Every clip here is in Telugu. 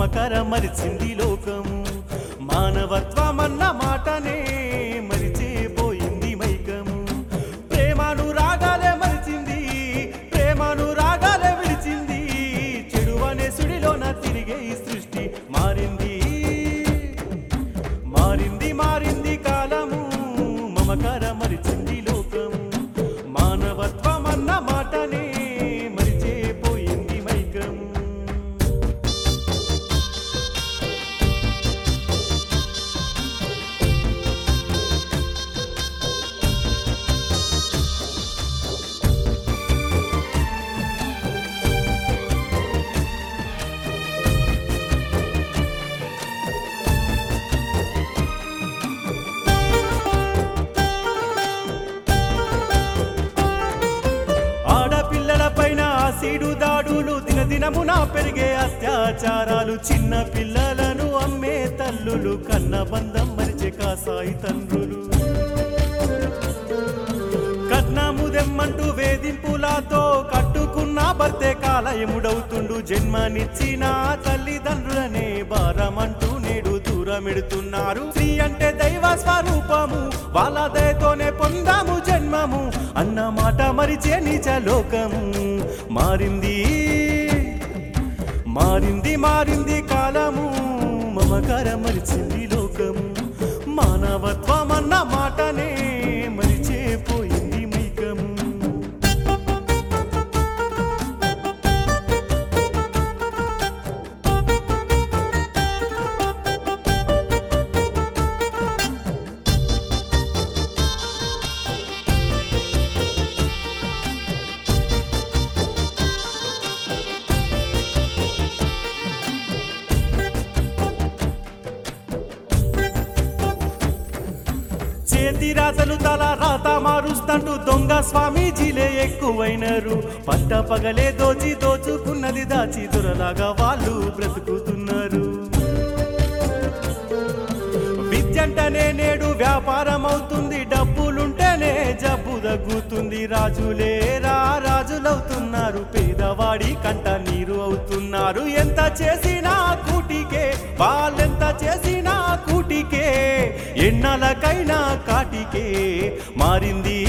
మమకర మరిచింది లోకము మానవత్వమన్న మాటనే మరిచేపోయింది మైకము ప్రేమను రాగాలే మరిచింది ప్రేమను రాగాలే విడిచింది చెడు అనే సుడిలోన తిరిగే ఈ సృష్టి మారింది మారింది మారింది కాలము మమకర మరిచింది లోకము మానవత్వమన్న మాటనే మరిచేపోయింది మైకము ఆడపిల్లల పైన ఆసిడు దాడులు దినదినమున పెరిగే అత్యాచారాలు చిన్న పిల్లలను అమ్మే తల్లులు కన్న బంధం మరిచే కాసాయి తండ్రులు కట్నము దెమ్మంటూ వేధింపులతో కట్టుకున్న భర్తే కాలయముడవుతుండు జన్మనిచ్చిన తల్లిదండ్రులనే భారమంటూ నేడు దూరమెడుతున్నారు స్త్రీ అంటే దైవ స్వరూపము వాళ్ళ దయతోనే పొందాము జన్మము అన్న మాట మరిచే నిజ లోకము మారింది మారింది మారింది కాలము మమకర మరిచింది లోకము మానవత్వం అన్న మాటనే మరిచేపోయింది మైకము చేతి రాతలు తల రాత మారుస్తంటూ దొంగ స్వామీజీలే ఎక్కువైనరు పట్ట పగలే దోచి దోచుకున్నది దాచి దొరలాగా వాళ్ళు బ్రతుకుతున్నారు విద్యంటనే నేడు వ్యాపారం అవుతుంది డబ్బులుంటేనే జబ్బు తగ్గుతుంది రాజులే రా రాజులవుతున్నారు పేదవాడి కంట నీరు అవుతున్నారు ఎంత చేసినా కూటికే వాళ్ళెంత చేసినా కూటికే ఎన్నలకైనా కాటికే మారింది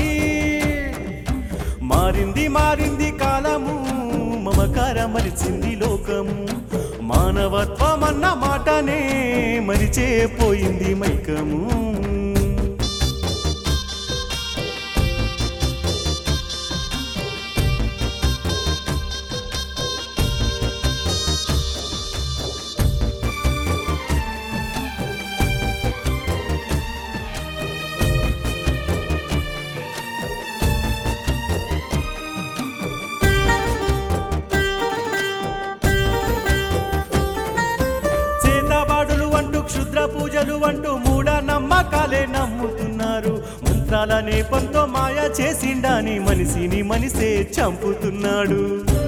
మారింది మారింది కాలము మమకార మరిచింది లోకము మానవత్వం అన్న మాటనే మరిచేపోయింది మైకము చేతబాడులు అంటూ క్షుద్ర పూజలు అంటూ మూఢ నమ్మకాలే నమ్ముతున్నారు మంత్రాల నేపంతో మాయ చేసిండాని మనిషిని మనిసే చంపుతున్నాడు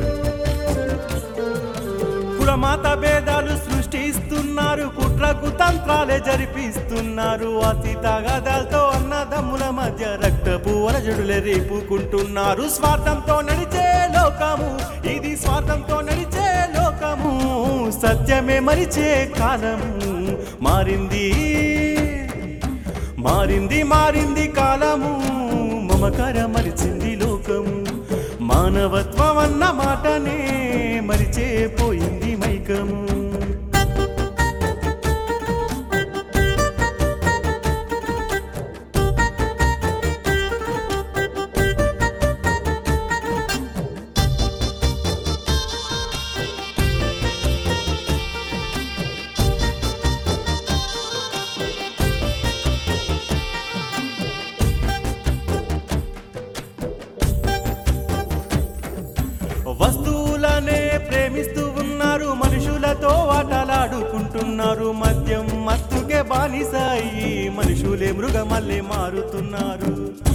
కులమాత భేదాలు సృష్టిస్తున్నారు కుట్రకు తంత్రాలే జరిపిస్తున్నారు అతి తగాదాలతో అన్నదమ్ముల మధ్య రక్తపు వరజడులే రేపుకుంటున్నారు స్వార్థంతో నడిచే లోకము ఇది స్వార్థంతో నడిచే లోకము సత్యమే మరిచే కాలము మారింది మారింది మారింది కాలము మమకర మరిచింది లోకము మానవత్వం అన్న మాటనే మరిచేపోయింది మైకము వస్తువులనే ప్రేమిస్తూ ఉన్నారు మనుషులతో ఆటలాడుకుంటున్నారు మద్యం మత్తుకే బానిసాయి మనుషులే మృగమల్లే మారుతున్నారు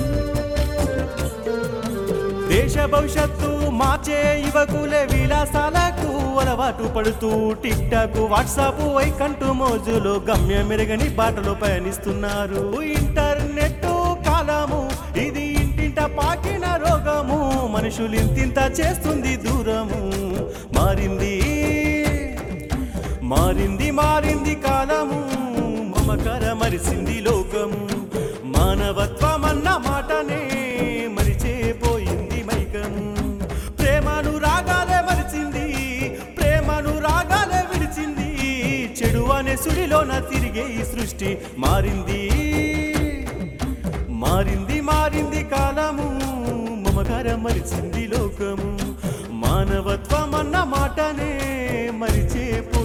దేశ భవిష్యత్తు మార్చే యువకులే విలాసాలకు అలవాటు పడుతూ టిక్ టాక్ వాట్సాప్ వైకంటూ మోజులో గమ్య మెరుగని బాటలో పయనిస్తున్నారు ఇంటర్నెట్ కాలము ఇది ఇంటింట పాకిన రోగము మనుషులు ఇంతింత చేస్తుంది దూరము మారింది మారింది మారింది కాలము మమకర మరిసింది లోకము మానవత్వమన్న మాటనే మరిచేపోయింది మైకము ప్రేమను రాగాలే మరిచింది ప్రేమను రాగాలే విడిచింది చెడు అనే సుడిలోన తిరిగే ఈ సృష్టి మారింది మారింది మారింది కాలము మమకర మరిచింది లోకము మానవత్వం అన్న మాటనే మరిచేపోయింది